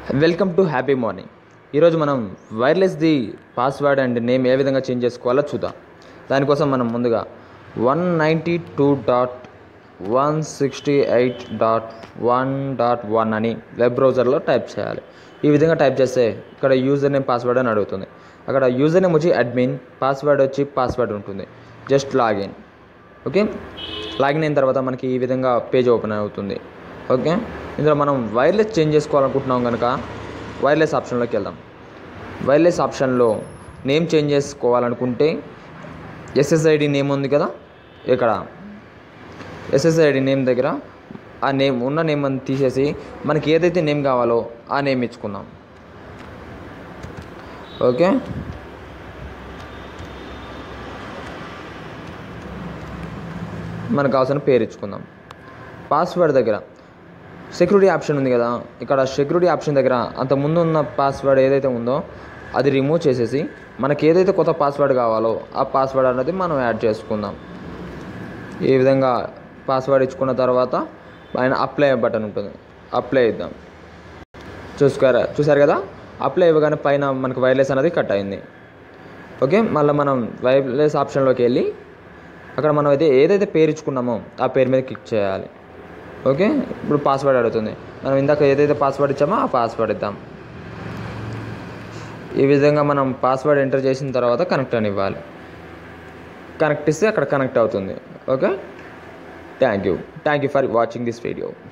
welcome to happy morning ఈరోజు మనం వైర్లెస్ది పాస్వర్డ్ అండ్ నేమ్ ఏ విధంగా చేంజ్ చేసుకోవాలో చూద్దాం దానికోసం మనం ముందుగా one ninety two dot one sixty eight dot one dot one అని వెబ్ బ్రౌజర్లో టైప్ చేయాలి ఈ విధంగా టైప్ చేస్తే ఇక్కడ యూజర్ నేమ్ పాస్వర్డ్ అని అడుగుతుంది అక్కడ యూజర్ నేమ్ వచ్చి అడ్మిన్ పాస్వర్డ్ వచ్చి పాస్వర్డ్ ఉంటుంది జస్ట్ లాగిన్ ఓకే లాగిన్ అయిన తర్వాత మనకి ఈ విధంగా పేజ్ ఓపెన్ అవుతుంది ఓకే ఇందులో మనం వైర్లెస్ చేంజ్ చేసుకోవాలనుకుంటున్నాం కనుక వైర్లెస్ ఆప్షన్లోకి వెళ్దాం వైర్లెస్ ఆప్షన్లో నేమ్ చేంజ్ చేసుకోవాలనుకుంటే ఎస్ఎస్ఐడి నేమ్ ఉంది కదా ఇక్కడ ఎస్ఎస్ఐడి నేమ్ దగ్గర ఆ నేమ్ ఉన్న నేమ్ అని తీసేసి మనకి ఏదైతే నేమ్ కావాలో ఆ నేమ్ ఇచ్చుకుందాం ఓకే మనకు కావాల్సిన పేరు ఇచ్చుకుందాం పాస్వర్డ్ దగ్గర సెక్యూరిటీ ఆప్షన్ ఉంది కదా ఇక్కడ సెక్యూరిటీ ఆప్షన్ దగ్గర అంత ముందు ఉన్న పాస్వర్డ్ ఏదైతే ఉందో అది రిమూవ్ చేసేసి మనకి ఏదైతే కొత్త పాస్వర్డ్ కావాలో ఆ పాస్వర్డ్ అనేది మనం యాడ్ చేసుకుందాం ఈ విధంగా పాస్వర్డ్ ఇచ్చుకున్న తర్వాత పైన అప్లై బటన్ ఉంటుంది అప్లై ఇద్దాం చూసుకోరా చూసారు కదా అప్లై ఇవ్వగానే పైన మనకు వైర్లెస్ అనేది కట్ అయింది ఓకే మళ్ళీ మనం వైర్లెస్ ఆప్షన్లోకి వెళ్ళి అక్కడ మనం అయితే ఏదైతే పేరు ఇచ్చుకున్నామో ఆ పేరు మీద క్లిక్ చేయాలి ఓకే ఇప్పుడు పాస్వర్డ్ అడుగుతుంది మనం ఇందాక ఏదైతే పాస్వర్డ్ ఇచ్చామో ఆ పాస్వర్డ్ ఇద్దాం ఈ విధంగా మనం పాస్వర్డ్ ఎంటర్ చేసిన తర్వాత కనెక్ట్ అని ఇవ్వాలి కనెక్ట్ ఇస్తే అక్కడ కనెక్ట్ అవుతుంది okay thank you thank you for watching this video